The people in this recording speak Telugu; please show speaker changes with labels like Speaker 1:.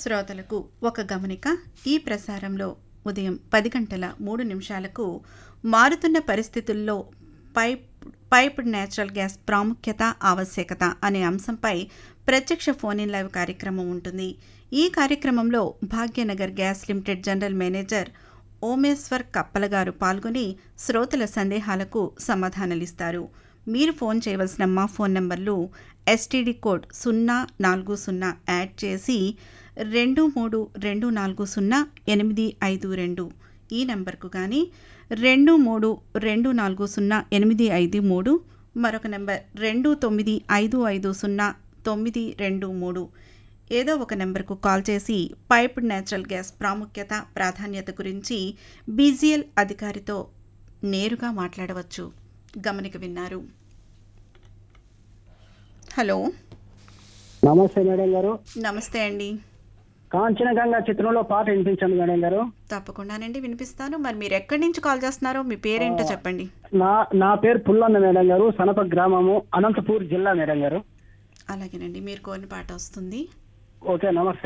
Speaker 1: శ్రోతలకు ఒక గమనిక ఈ ప్రసారంలో ఉదయం పది గంటల మూడు నిమిషాలకు మారుతున్న పరిస్థితుల్లో పైప్ పైప్డ్ నేచురల్ గ్యాస్ ప్రాముఖ్యత ఆవశ్యకత అనే అంశంపై ప్రత్యక్ష ఫోన్ ఇన్ లైవ్ కార్యక్రమం ఉంటుంది ఈ కార్యక్రమంలో Bhagyanagar gas limited general manager Omeshwar Kappala గారు పాల్గొని శ్రోతల సందేహాలకు సమాధానాలిస్తారు మీరు ఫోన్ చేయవలసిన మా ఫోన్ నంబర్లు ఎస్టీడీ కోడ్ సున్నా నాలుగు సున్నా యాడ్ చేసి రెండు మూడు రెండు నాలుగు సున్నా ఎనిమిది ఐదు రెండు ఈ నెంబర్కు కానీ రెండు మూడు రెండు నాలుగు సున్నా ఎనిమిది ఐదు మూడు మరొక నెంబర్ రెండు తొమ్మిది ఐదు ఐదు సున్నా తొమ్మిది రెండు మూడు ఏదో ఒక నెంబర్కు కాల్ చేసి పైప్డ్ నేచురల్ గ్యాస్ ప్రాముఖ్యత ప్రాధాన్యత గురించి బీజీఎల్ అధికారితో నేరుగా మాట్లాడవచ్చు గమనిక విన్నారు హలో
Speaker 2: నమస్తే మేడం గారు
Speaker 1: నమస్తే అండి
Speaker 2: కాంచనగంగా చిత్రంలో పాట వినిపించండి మేడం గారు
Speaker 1: తప్పకుండానండి వినిపిస్తాను మరి మీరు ఎక్కడి నుంచి కాల్ చేస్తున్నారో మీ పేరేంటో చెప్పండి
Speaker 2: నా నా పేరు పుల్లన్న మేడం గారు సనప గ్రామము అనంతపూర్ జిల్లా మేడం గారు
Speaker 1: అలాగేనండి మీరు కోరిన పాట వస్తుంది
Speaker 2: ఓకే నమస్తే